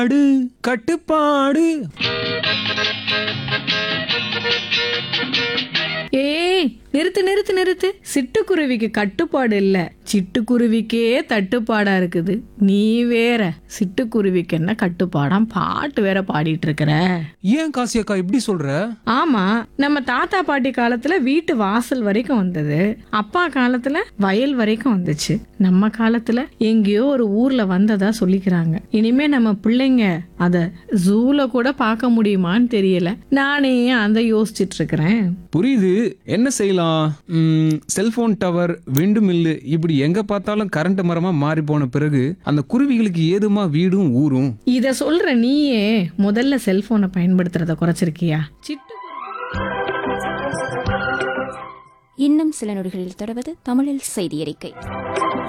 அடு கட்டுப்பாடு ஏய் நிறுத்து நிறுத்து நிறுத்து சிட்டுக்குருவிக்கு கட்டுப்பாடு இல்ல சிட்டுக்குருவிக்கே தட்டுப்பாடா இருக்குது நீ வேற சிட்டுக்குருவிக்கு என்ன கட்டுப்பாடாம் பாட்டு வேற பாடிட்டு இருக்கிற ஏன் காசி அக்கா இப்படி சொல்ற ஆமா நம்ம தாத்தா பாட்டி காலத்துல வீட்டு வாசல் வரைக்கும் வந்தது அப்பா காலத்துல வயல் வரைக்கும் வந்துச்சு நம்ம காலத்துல எங்கேயோ ஒரு ஊர்ல வந்ததா சொல்லிக்கிறாங்க இனிமே நம்ம பிள்ளைங்க அத ஜூல கூட பார்க்க முடியுமான்னு தெரியல நானே அந்த யோசிச்சிட்டு இருக்கிறேன் புரியுது என்ன செய்யலாம் செல்போன் டவர் விண்டு மில்லு இப்படி எங்க பார்த்தாலும் கரண்ட் மரமா மாறி போன பிறகு அந்த குருவிகளுக்கு ஏதுமா வீடும் ஊரும் இத சொல்ற நீயே முதல்ல செல்போனை பயன்படுத்துறத குறைச்சிருக்கியா சிட்டு இன்னும் சில நொடிகளில் தொடர்வது தமிழில் செய்தி அறிக்கை